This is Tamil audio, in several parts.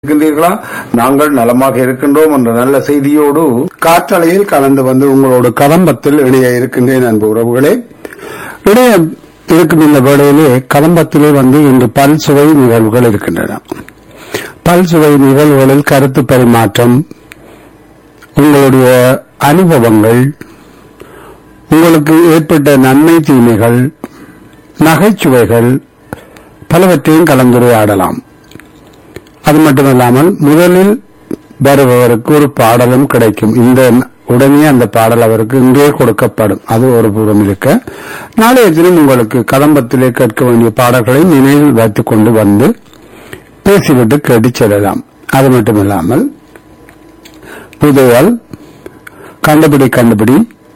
இருக்கின்றீர்களா நாங்கள் நலமாக இருக்கின்றோம் என்ற நல்ல செய்தியோடு காற்றலையில் கலந்து வந்து உங்களோட கதம்பத்தில் இணைய இருக்கின்றேன் அன்பு உறவுகளே இணைய இருக்கும் இந்த வேளையிலே கதம்பத்திலே வந்து இன்று பல்சுவை நிகழ்வுகள் இருக்கின்றன பல்சுவை நிகழ்வுகளில் கருத்து பரிமாற்றம் உங்களுடைய அனுபவங்கள் உங்களுக்கு ஏற்பட்ட நன்மை தீமைகள் நகைச்சுவைகள் பலவற்றையும் கலந்துரையாடலாம் அது மட்டுமல்லாமல் முதலில் வருபவருக்கு ஒரு பாடலும் கிடைக்கும் இந்த உடனே அந்த பாடல் அவருக்கு இன்றே கொடுக்கப்படும் அது ஒரு புறம் இருக்க நாளைய தினம் உங்களுக்கு கதம்பத்திலே கேட்க வேண்டிய பாடல்களை நினைவில் வைத்துக் கொண்டு வந்து பேசிவிட்டு கேட்டுச் செல்லலாம் அது மட்டுமில்லாமல் புதையல் கண்டுபிடி கண்டுபிடி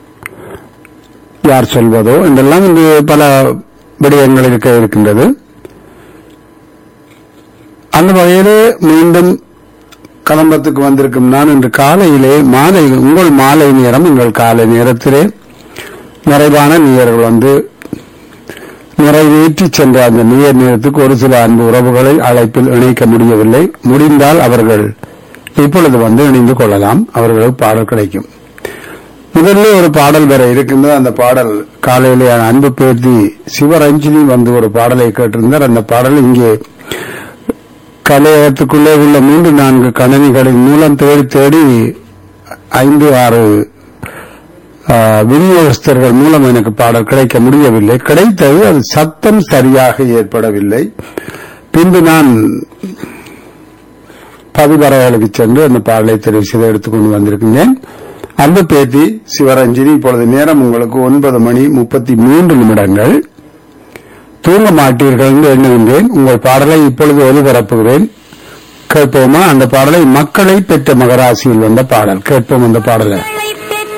யார் சொல்வதோ என்றெல்லாம் இன்று பல விடயங்கள் இருக்க இருக்கின்றது அந்த வகையிலே மீண்டும் கலம்பத்துக்கு வந்திருக்கும் நான் இன்று காலையிலே மாலை உங்கள் மாலை நேரம் உங்கள் காலை நேரத்திலே நிறைவான நீர்கள் வந்து நிறைவேற்றி சென்ற அந்த நீர் நேரத்துக்கு ஒரு சில அன்பு உறவுகளை அழைப்பில் இணைக்க முடியவில்லை முடிந்தால் அவர்கள் இப்பொழுது வந்து இணைந்து கொள்ளலாம் அவர்களுக்கு பாடல் கிடைக்கும் முதல்ல ஒரு பாடல் வர இருக்கின்றது அந்த பாடல் காலையிலே அன்பு பேர்த்தி சிவரஞ்சினி வந்து ஒரு பாடலை கேட்டிருந்தார் அந்த பாடல் இங்கே கலையகத்துக்குள்ளே உள்ள மூன்று நான்கு கணனிகளின் மூலம் தேடி தேடி ஐந்து ஆறு ஆ, விநியோகஸ்தர்கள் மூலம் எனக்கு பாடல் கிடைக்க முடியவில்லை கிடைத்தது அது சத்தம் சரியாக ஏற்படவில்லை பின்பு நான் பதிவரைகளுக்கு சென்று அந்த பாடலை தெரிவு செய்து எடுத்துக்கொண்டு வந்திருக்கின்றேன் அந்த பேத்தி சிவரஞ்சனி இப்பொழுது நேரம் உங்களுக்கு ஒன்பது மணி முப்பத்தி மூன்று நிமிடங்கள் தூங்க மாட்டீர்கள் என்று எண்ணுகின்றேன் உங்கள் பாடலை இப்பொழுது ஒலிபரப்புகிறேன் கேட்போமா அந்த பாடலை மக்களை பெற்ற மகராசியில் வந்த பாடல் கேட்போம் அந்த பாடலை